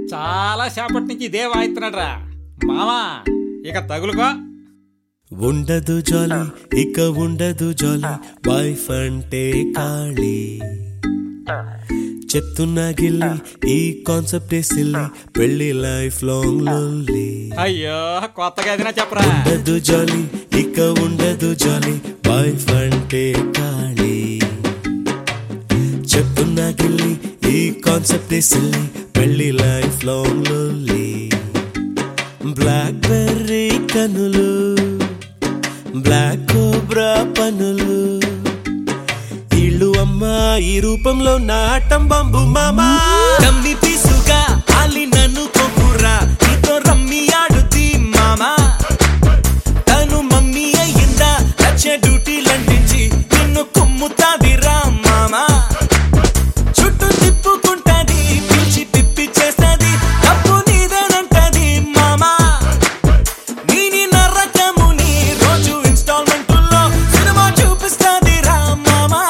చాలా సేపటి నుంచి ఇదే వాయిస్తున్నాడు రా మామా ఇక తగులుకో ఉండదు జాలి ఇక ఉండదు జాలి వైఫ్ అంటే కాళీ చెప్తున్నా గిల్లి ఈ కాన్సెప్ట్ సిల్లి పెళ్లి లైఫ్ లాంగ్ లొల్లి అయ్యో కొత్తగా ఏదైనా చెప్పరా ఉండదు జాలి ఇక ఉండదు జాలి వైఫ్ అంటే కాళీ చెప్తున్నా గిల్లి ఈ కాన్సెప్ట్ సిల్లి పెళ్లి లైఫ్ లాంగ్ లొల్లి బ్లాక్ బెర్రీ కనులు బ్లాక్ కోబ్రా పనులు ఇళ్ళు అమ్మా ఈ రూపంలో నాటం బంబు మామా తమ్మి పీసుగా ఆలి నన్ను కొప్పురా నీతో రమ్మి ఆడుతీ మామా తను మమ్మీ అయ్యిందా నచ్చే డ్యూటీలంటించి నిన్ను కుమ్ముతాదిరా మామా చుట్టూ తిప్పుకుంటాది పిలిచి పిప్పి చేస్తాది తప్పు నీదేనంటది మామా నీని నరకముని రోజు ఇన్స్టాల్మెంట్లో సినిమా చూపిస్తాది రా మామా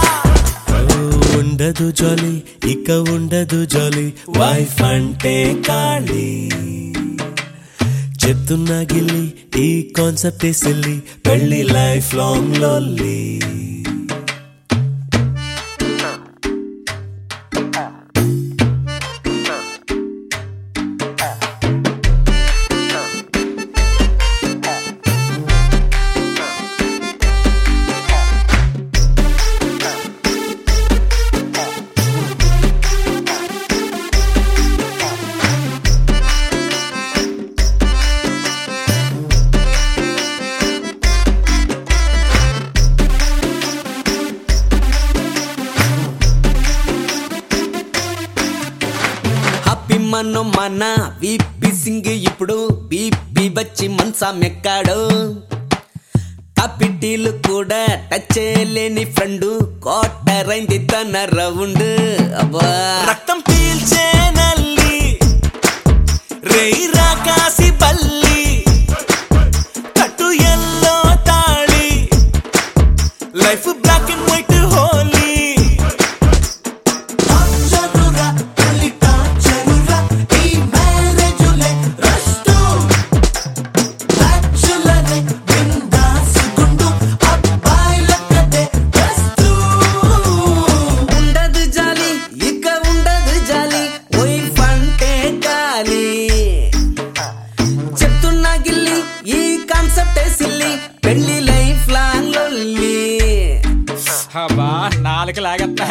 ఉండదు జాలి ఇక ఉండదు జాలి వైఫ్ అంటే కాళీ చెప్తున్నా గిల్లి ఈ కాన్సెప్ట్ సిల్లి పెళ్లి లైఫ్ లాంగ్ లొల్లి హ్యాపీ మనం మన విపి సింగ్ ఇప్పుడు బీపీ వచ్చి మనసా మెక్కాడు కాపిటీలు కూడా టచ్ చేయలేని ఫ్రెండ్ కోటరైంది తన రౌండ్ అబ్బా రక్తం పీల్చే నల్లి రేయి రాకాసి బల్లి కట్టు ఎల్లో తాళి life black and white Holi ఉండదు జాలి ఇక ఉండదు జాలి వైఫ్ అంటే గాలి చెప్తున్నా గిల్లి ఈ కాన్సెప్ట్ సిల్లి పెళ్లి లైఫ్ లాంగ్ లొల్లి అబ్బా నాలుగు లాగత్తా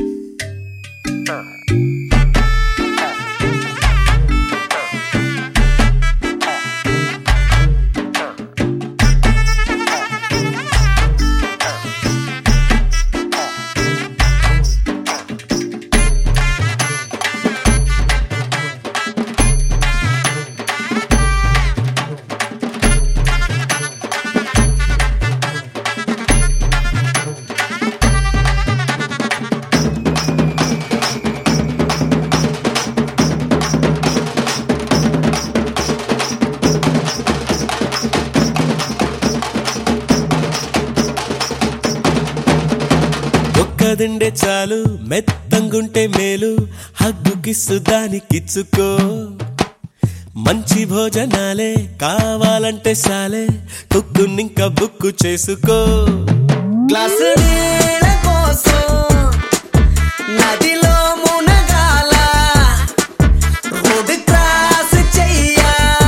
ఒక్కదిండే చాలు మెత్తంగుంటే మేలు హగ్గు కిస్సు దానికిచ్చుకో మంచి భోజనాలే కావాలంటే సాలే కుక్కునింక బుక్కు చేసుకో గ్లాసు నీళ్ళ కోసం నదిలో మునగాల రోడ్డు క్రాస్ చెయ్యా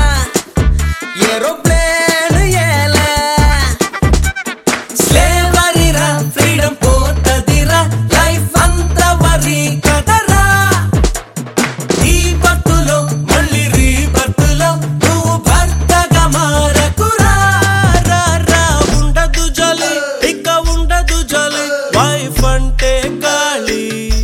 ఏరోప్లేన్ ఏలా స్లేవరీరా ఫ్రీడమ్ పోతదిరా లైఫ్ అంతా వరి కదరా ఈ బతులో మళ్ళీ రీ బతులో నువ్వు భర్తగా మారకురా రా రా ఉండదు జాలి ఇక ఉండదు జాలి వైఫ్ అంటే గాలి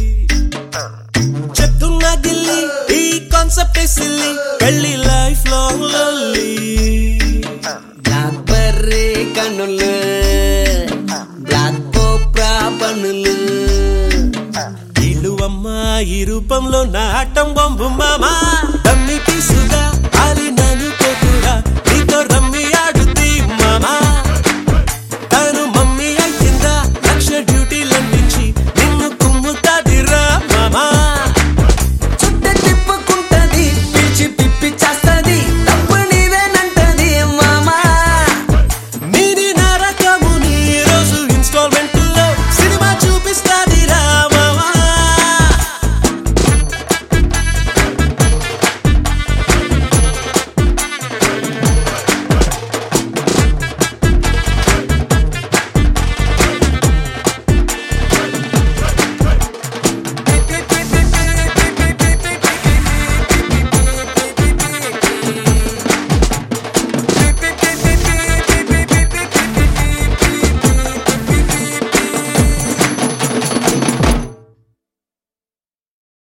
చెప్తున్నా గిల్లి ఈ కాన్సెప్ట్ సిల్లి పెళ్లి లైఫ్ లాంగ్ లొల్లి బ్లాక్ బర్రీ కనులు బ్లాక్ కోప్రా పనులు ఇల్లు అమ్మా ఈ రూపంలో నాటం బొంబు మామా